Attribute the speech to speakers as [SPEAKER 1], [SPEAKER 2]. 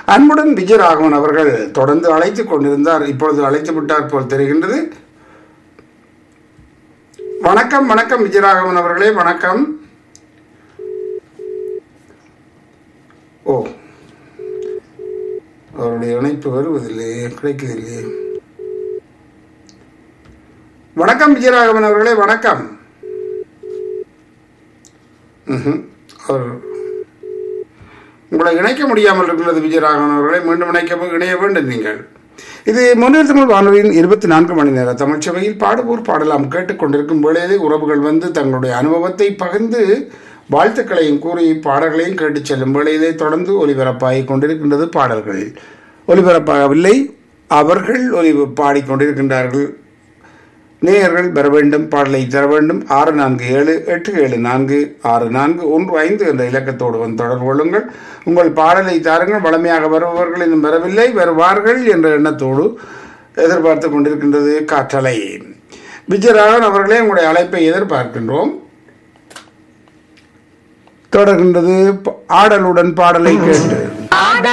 [SPEAKER 1] அன்புடன் விஜயராகவன் அவர்கள் தொடர்ந்து அழைத்துக் கொண்டிருந்தார் இப்பொழுது அழைத்து விட்டார் போல் தெரிகின்றது வணக்கம் வணக்கம் விஜயராகவன் அவர்களே வணக்கம் ஓ அவருடைய இணைப்பு வருவதில்லையே கிடைக்கவில்லையே வணக்கம் விஜயராகவன் அவர்களே வணக்கம் ம்ஹும். அவர் உங்களை இணைக்க முடியாமல் இருக்கிறது விஜயராகவன் அவர்களை மீண்டும் இணைக்க இணைய வேண்டும் நீங்கள் இது முன்னில் தமிழ் வானொலியின் இருபத்தி நான்கு மணி நேர தமிழ்ச்சபையில் பாடுவோர் பாடலாம் கேட்டுக்கொண்டிருக்கும் வேளையிலே உறவுகள் வந்து தங்களுடைய அனுபவத்தை பகிர்ந்து வாழ்த்துக்களையும் கூறி பாடல்களையும் கேட்டுச் செல்லும் வேளையிலே தொடர்ந்து ஒலிபரப்பாகிக் கொண்டிருக்கின்றது பாடல்கள் ஒலிபரப்பாகவில்லை அவர்கள் ஒலி பாடிக்கொண்டிருக்கின்றார்கள் நேயர்கள் பெற வேண்டும் பாடலை தர வேண்டும் ஆறு நான்கு ஏழு எட்டு ஏழு நான்கு ஆறு நான்கு ஒன்று ஐந்து என்ற இலக்கத்தோடு வந்து தொடர்பு கொள்ளுங்கள் உங்கள் பாடலை தாருங்கள் வளமையாக வருபவர்கள் இன்னும் வரவில்லை வருவார்கள் என்ற எண்ணத்தோடு எதிர்பார்த்து கொண்டிருக்கின்றது காற்றலை விஜயராகவன் அவர்களே உங்களுடைய அழைப்பை எதிர்பார்க்கின்றோம் தொடர்கின்றது ப- ஆடலுடன் பாடலை கேட்டு